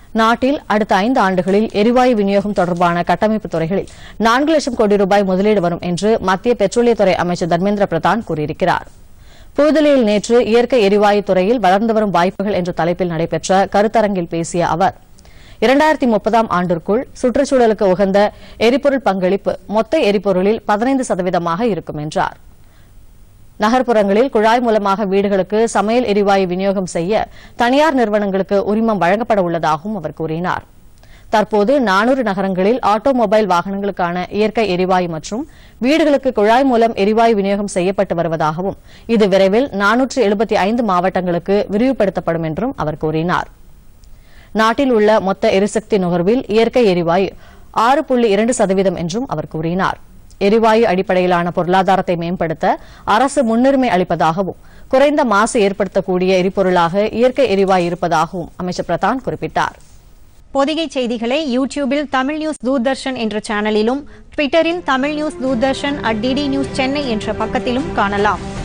நாட்டில் அடுத்த ஐந்து ஆண்டுகளில் எரிவாயு விநியோகம் தொடர்பான கட்டமைப்பு துறைகளில் நான்கு லட்சம் கோடி ரூபாய் முதலீடு வரும் என்று மத்திய பெட்ரோலியத்துறை அமைச்சர் தர்மேந்திர பிரதான் கூறியிருக்கிறார் புதுதில்லியில் நேற்று இயற்கை எரிவாயு துறையில் வளர்ந்து வரும் வாய்ப்புகள் என்ற தலைப்பில் நடைபெற்ற கருத்தரங்கில் பேசிய அவர் இரண்டாயிரத்தி முப்பதாம் ஆண்டிற்குள் சுற்றுச்சூழலுக்கு உகந்த எரிபொருள் பங்களிப்பு மொத்த எரிபொருளில் பதினைந்து சதவீதமாக இருக்கும் என்றார் நகர்ப்புறங்களில் குழாய் மூலமாக வீடுகளுக்கு சமையல் எரிவாயு விநியோகம் செய்ய தனியார் நிறுவனங்களுக்கு உரிமம் வழங்கப்பட உள்ளதாகவும் அவர் கூறினார் தற்போது நானூறு நகரங்களில் ஆட்டோமொபைல் வாகனங்களுக்கான இயற்கை எரிவாயு மற்றும் வீடுகளுக்கு குழாய் மூலம் எரிவாயு விநியோகம் செய்யப்பட்டு வருவதாகவும் இது விரைவில் நானூற்று எழுபத்தி ஐந்து மாவட்டங்களுக்கு விரிவுபடுத்தப்படும் என்றும் அவர் கூறினார் நாட்டில் உள்ள மொத்த எரிசக்தி நுகர்வில் இயற்கை எரிவாயு ஆறு புள்ளி இரண்டு சதவீதம் என்றும் அவர் கூறினார் எரிவாயு அடிப்படையிலான பொருளாதாரத்தை மேம்படுத்த அரசு முன்னுரிமை அளிப்பதாகவும் குறைந்த மாசு ஏற்படுத்தக்கூடிய எரிபொருளாக இயற்கை எரிவாயு இருப்பதாகவும் அமைச்சர் பிரதான் குறிப்பிட்டார் பொதிகை செய்திகளை யூடியூபில் தமிழ் நியூஸ் தூர்தர்ஷன் என்ற சேனலிலும் ட்விட்டரில் Tamil news Doordarshan at DD news Chennai என்ற பக்கத்திலும் காணலாம்